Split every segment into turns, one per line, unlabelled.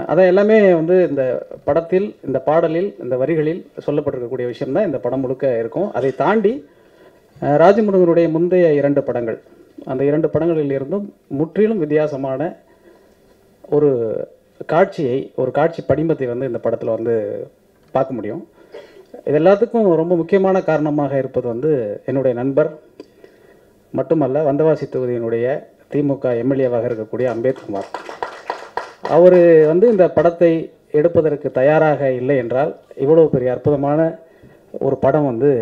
அதை எல்லாமே வந்து இந்த படத்தில் இந்த பாடலில் இந்த வரிகளில் சொல்லப்பட்டிருக்கக்கூடிய விஷயம்தான் இந்த படம் முழுக்க இருக்கும் அதை தாண்டி அஹ், ராஜமுருகனுடைய முந்தைய இரண்டு படங்கள் அந்த இரண்டு படங்களில் இருந்தும் முற்றிலும் வித்தியாசமான ஒரு காட்சியை ஒரு காட்சி படிமத்தை வந்து இந்த படத்தில் வந்து பார்க்க முடியும் இது எல்லாத்துக்கும் ரொம்ப முக்கியமான காரணமாக இருப்பது வந்து என்னுடைய நண்பர் மட்டுமல்ல வந்தவாசி தொகுதியினுடைய திமுக எம்எல்ஏவாக இருக்கக்கூடிய அம்பேத்குமார் அவர் வந்து இந்த படத்தை எடுப்பதற்கு தயாராக இல்லை என்றால் இவ்வளவு பெரிய அற்புதமான ஒரு படம் வந்து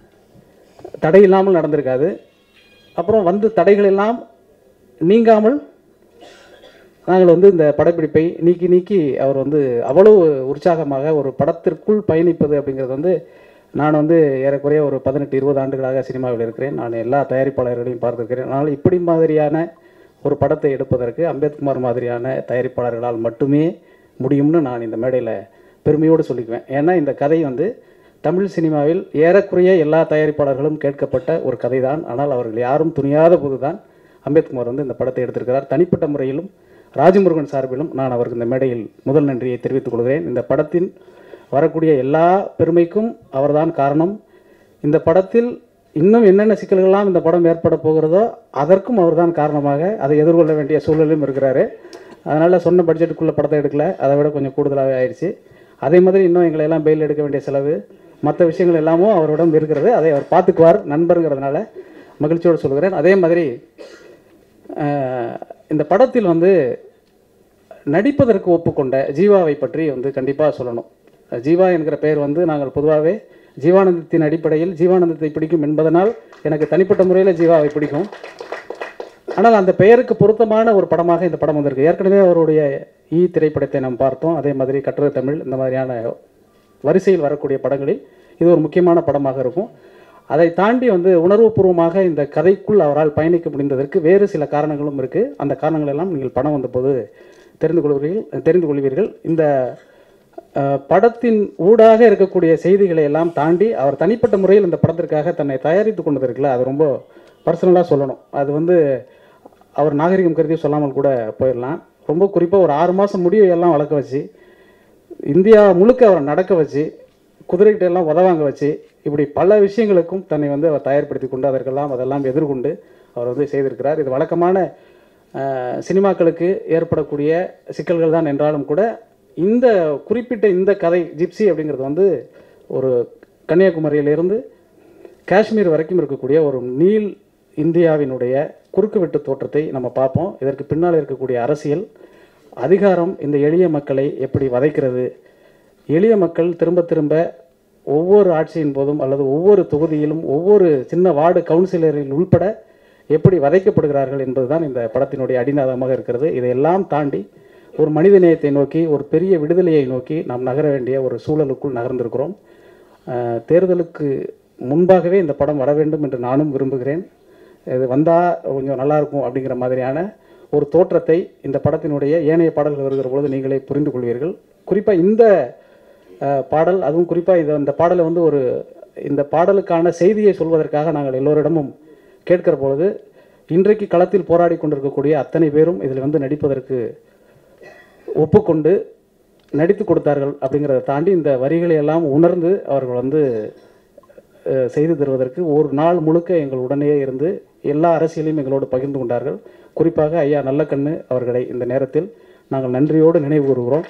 தடை இல்லாமல் நடந்திருக்காது அப்புறம் வந்து தடைகள் எல்லாம் நீங்காமல் நாங்கள் வந்து இந்த படப்பிடிப்பை நீக்கி நீக்கி அவர் வந்து அவ்வளவு உற்சாகமாக ஒரு படத்திற்குள் பயணிப்பது அப்படிங்கிறது வந்து நான் வந்து ஏறக்குறைய ஒரு பதினெட்டு இருபது ஆண்டுகளாக சினிமாவில் இருக்கிறேன் நான் எல்லா தயாரிப்பாளர்களையும் பார்த்திருக்கிறேன் ஆனால் இப்படி மாதிரியான ஒரு படத்தை எடுப்பதற்கு அம்பேத்குமார் மாதிரியான தயாரிப்பாளர்களால் மட்டுமே முடியும்னு நான் இந்த மேடையில் பெருமையோடு சொல்லிக்குவேன் ஏன்னா இந்த கதை வந்து தமிழ் சினிமாவில் ஏறக்குறைய எல்லா தயாரிப்பாளர்களும் கேட்கப்பட்ட ஒரு கதை தான் ஆனால் அவர்கள் யாரும் துணியாத போதுதான் அம்பேத்குமார் வந்து இந்த படத்தை எடுத்திருக்கிறார் தனிப்பட்ட முறையிலும் ராஜமுருகன் சார்பிலும் நான் அவருக்கு இந்த மேடையில் முதல் நன்றியை தெரிவித்துக் கொள்கிறேன் இந்த படத்தின் வரக்கூடிய எல்லா பெருமைக்கும் அவர்தான் காரணம் இந்த படத்தில் இன்னும் என்னென்ன சிக்கல்கள்லாம் இந்த படம் ஏற்பட போகிறதோ அதற்கும் அவர்தான் காரணமாக அதை எதிர்கொள்ள வேண்டிய சூழலும் இருக்கிறாரு அதனால் சொன்ன பட்ஜெட்டுக்குள்ளே படத்தை எடுக்கல அதை விட கொஞ்சம் கூடுதலாகவே ஆயிடுச்சு அதே மாதிரி இன்னும் எங்களை எல்லாம் பெயில் எடுக்க வேண்டிய செலவு மற்ற விஷயங்கள் எல்லாமும் அவரிடம் இருக்கிறது அதை அவர் பார்த்துக்குவார் நண்பருங்கிறதுனால மகிழ்ச்சியோடு சொல்கிறேன் அதே மாதிரி அஹ், இந்த படத்தில் வந்து நடிப்பதற்கு ஒப்புக்கொண்ட ஜீவாவை பற்றி வந்து கண்டிப்பாக சொல்லணும் ஜீவா என்கிற பெயர் வந்து நாங்கள் பொதுவாகவே ஜீவானந்தத்தின் அடிப்படையில் ஜீவானந்தத்தை பிடிக்கும் என்பதனால் எனக்கு தனிப்பட்ட முறையில் ஜீவாவை பிடிக்கும் ஆனால் அந்த பெயருக்கு பொருத்தமான ஒரு படமாக இந்த படம் வந்திருக்கு ஏற்கனவே அவருடைய ஈ திரைப்படத்தை நாம் பார்த்தோம் அதே மாதிரி கட்டுரை தமிழ் இந்த மாதிரியான வரிசையில் வரக்கூடிய படங்களில் இது ஒரு முக்கியமான படமாக இருக்கும் அதை தாண்டி வந்து உணர்வுபூர்வமாக இந்த கதைக்குள் அவரால் பயணிக்க முடிந்ததற்கு வேறு சில காரணங்களும் இருக்குது அந்த காரணங்கள் எல்லாம் நீங்கள் படம் வந்தபோது தெரிந்து கொள்வீர்கள் தெரிந்து கொள்வீர்கள் இந்த அஹ், படத்தின் ஊடாக இருக்கக்கூடிய செய்திகளை எல்லாம் தாண்டி அவர் தனிப்பட்ட முறையில் இந்த படத்திற்காக தன்னை தயாரித்து கொண்டது இருக்குல்ல அது ரொம்ப பர்சனலாக சொல்லணும் அது வந்து அவர் நாகரிகம் கருதி சொல்லாமல் கூட போயிடலாம் ரொம்ப குறிப்பாக ஒரு ஆறு மாதம் முடிவை எல்லாம் வளர்க்க வச்சு இந்தியா முழுக்க அவரை நடக்க வச்சு குதிரைகிட்ட எல்லாம் உதவாங்க வச்சு இப்படி பல விஷயங்களுக்கும் தன்னை வந்து அவர் தயார்படுத்தி கொண்டு அதற்கெல்லாம் அதெல்லாம் எதிர்கொண்டு அவர் வந்து செய்திருக்கிறார் இது வழக்கமான அஹ், சினிமாக்களுக்கு ஏற்படக்கூடிய சிக்கல்கள் தான் என்றாலும் கூட இந்த குறிப்பிட்ட இந்த கதை ஜிப்சி அப்படிங்கிறது வந்து ஒரு கன்னியாகுமரியிலிருந்து காஷ்மீர் வரைக்கும் இருக்கக்கூடிய ஒரு நீல் இந்தியாவினுடைய குறுக்குவெட்டு தோற்றத்தை நம்ம பார்ப்போம் இதற்கு பின்னால் இருக்கக்கூடிய அரசியல் அதிகாரம் இந்த எளிய மக்களை எப்படி வதைக்கிறது எளிய மக்கள் திரும்ப திரும்ப ஒவ்வொரு ஆட்சியின் போதும் அல்லது ஒவ்வொரு தொகுதியிலும் ஒவ்வொரு சின்ன வார்டு கவுன்சிலரில் உள்பட எப்படி வதைக்கப்படுகிறார்கள் என்பதுதான் இந்த படத்தினுடைய அடிநாதமாக இருக்கிறது இதையெல்லாம் தாண்டி ஒரு மனித நேயத்தை நோக்கி ஒரு பெரிய விடுதலையை நோக்கி நாம் நகர வேண்டிய ஒரு சூழலுக்குள் நகர்ந்திருக்கிறோம் அஹ், தேர்தலுக்கு முன்பாகவே இந்த படம் வர வேண்டும் என்று நானும் விரும்புகிறேன் இது வந்தால் கொஞ்சம் நல்லா இருக்கும் அப்படிங்கிற மாதிரியான ஒரு தோற்றத்தை இந்த படத்தினுடைய ஏனைய பாடல்கள் வருகிற பொழுது நீங்களே புரிந்து கொள்வீர்கள் குறிப்பாக இந்த அஹ், பாடல் அதுவும் குறிப்பாக இது இந்த பாடலை வந்து ஒரு இந்த பாடலுக்கான செய்தியை சொல்வதற்காக நாங்கள் எல்லோரிடமும் கேட்கிற பொழுது இன்றைக்கு களத்தில் போராடி கொண்டிருக்கக்கூடிய அத்தனை பேரும் இதில் வந்து நடிப்பதற்கு ஒப்புக்கொண்டு நடித்து கொடுத்தார்கள் அப்படிங்கிறத தாண்டி இந்த வரிகளை எல்லாம் உணர்ந்து அவர்கள் வந்து அஹ், செய்து தருவதற்கு ஒரு நாள் முழுக்க எங்கள் உடனேயே இருந்து எல்லா அரசியலையும் எங்களோடு பகிர்ந்து கொண்டார்கள் குறிப்பாக ஐயா நல்லக்கண்ணு அவர்களை இந்த நேரத்தில் நாங்கள் நன்றியோடு நினைவு கூறுகிறோம்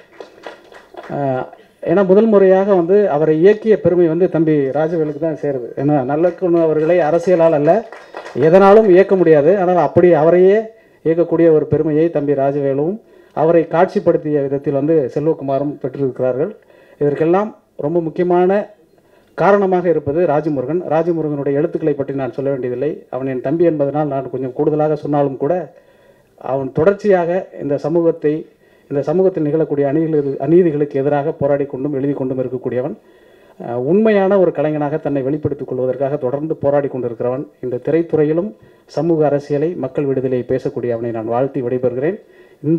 அஹ், ஏன்னா முதல் முறையாக வந்து அவரை இயக்கிய பெருமை வந்து தம்பி ராஜவேலுக்கு தான் சேருது ஏன்னா நல்லக்கண்ணு அவர்களை அரசியலால் அல்ல எதனாலும் இயக்க முடியாது ஆனால் அப்படி அவரையே இயக்கக்கூடிய ஒரு பெருமையை தம்பி ராஜவேலுவும் அவரை காட்சிப்படுத்திய விதத்தில் வந்து செல்வகுமாரும் பெற்றிருக்கிறார்கள் இதற்கெல்லாம் ரொம்ப முக்கியமான காரணமாக இருப்பது ராஜமுருகன் ராஜமுருகனுடைய எழுத்துக்களை பற்றி நான் சொல்ல வேண்டியதில்லை அவன் என் தம்பி என்பதனால் நான் கொஞ்சம் கூடுதலாக சொன்னாலும் கூட அவன் தொடர்ச்சியாக இந்த சமூகத்தை இந்த சமூகத்தில் நிகழக்கூடிய அநீதிகளுக்கு அநீதிகளுக்கு எதிராக போராடி கொண்டும் எழுதி கொண்டும் இருக்கக்கூடியவன் அஹ், உண்மையான ஒரு கலைஞனாக தன்னை வெளிப்படுத்திக் கொள்வதற்காக தொடர்ந்து போராடி கொண்டிருக்கிறவன் இந்த திரைத்துறையிலும் சமூக அரசியலை மக்கள் விடுதலையை பேசக்கூடிய அவனை நான் வாழ்த்தி விடைபெறுகிறேன் இந்த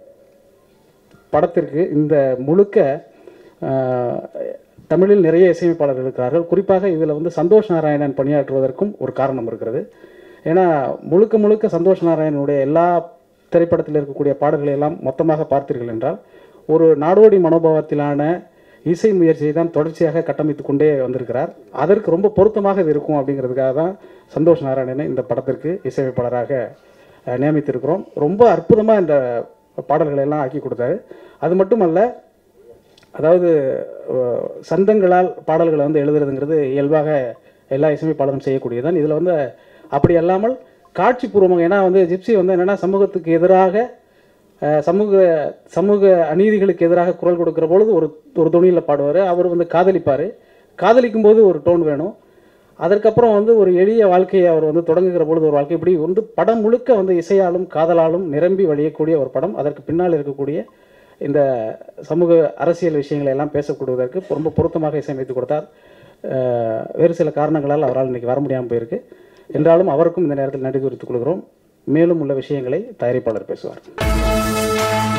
படத்திற்கு இந்த முழுக்க அஹ், தமிழில் நிறைய இசையமைப்பாளர்கள் இருக்கிறார்கள் குறிப்பாக இதில் வந்து சந்தோஷ் நாராயணன் பணியாற்றுவதற்கும் ஒரு காரணம் இருக்கிறது ஏன்னா முழுக்க முழுக்க சந்தோஷ் நாராயணனுடைய எல்லா திரைப்படத்தில் இருக்கக்கூடிய பாடல்களை எல்லாம் மொத்தமாக பார்த்தீர்கள் என்றால் ஒரு நாடோடி மனோபாவத்திலான இசை முயற்சியை தான் தொடர்ச்சியாக கட்டமைத்து கொண்டே வந்திருக்கிறார் அதற்கு ரொம்ப பொருத்தமாக இது இருக்கும் அப்படிங்கிறதுக்காக தான் சந்தோஷ் நாராயணனை இந்த படத்திற்கு இசையமைப்பாளராக அஹ், நியமித்திருக்கிறோம் ரொம்ப அற்புதமாக இந்த பாடல்களை எல்லாம் ஆக்கி கொடுத்தாரு அது மட்டுமல்ல அதாவது அஹ், சந்தங்களால் பாடல்களை வந்து எழுதுறதுங்கிறது இயல்பாக எல்லா இசையமைப்பாளரும் செய்யக்கூடியதுதான் இதில் வந்து அப்படி அல்லாமல் காட்சிபூர்வமாக ஏன்னா வந்து ஜிப்சி வந்து என்னென்னா சமூகத்துக்கு எதிராக அஹ், சமூக சமூக அநீதிகளுக்கு எதிராக குரல் கொடுக்கிற பொழுது ஒரு ஒரு துணியில் பாடுவார் அவர் வந்து காதலிப்பார் காதலிக்கும் போது ஒரு டோன் வேணும் அதற்கப்புறம் வந்து ஒரு எளிய வாழ்க்கையை அவர் வந்து தொடங்குகிற பொழுது ஒரு வாழ்க்கை இப்படி வந்து படம் முழுக்க வந்து இசையாலும் காதலாலும் நிரம்பி வழியக்கூடிய ஒரு படம் அதற்கு பின்னால் இருக்கக்கூடிய இந்த சமூக அரசியல் விஷயங்களை எல்லாம் பேசக்கூடுவதற்கு ரொம்ப பொருத்தமாக இசையமைத்து கொடுத்தார் அஹ் வேறு சில காரணங்களால் அவரால் இன்னைக்கு வர முடியாமல் போயிருக்கு என்றாலும் அவருக்கும் இந்த நேரத்தில் நன்றி தெரிவித்துக் கொள்கிறோம் மேலும் உள்ள விஷயங்களை தயாரிப்பாளர் பேசுவார்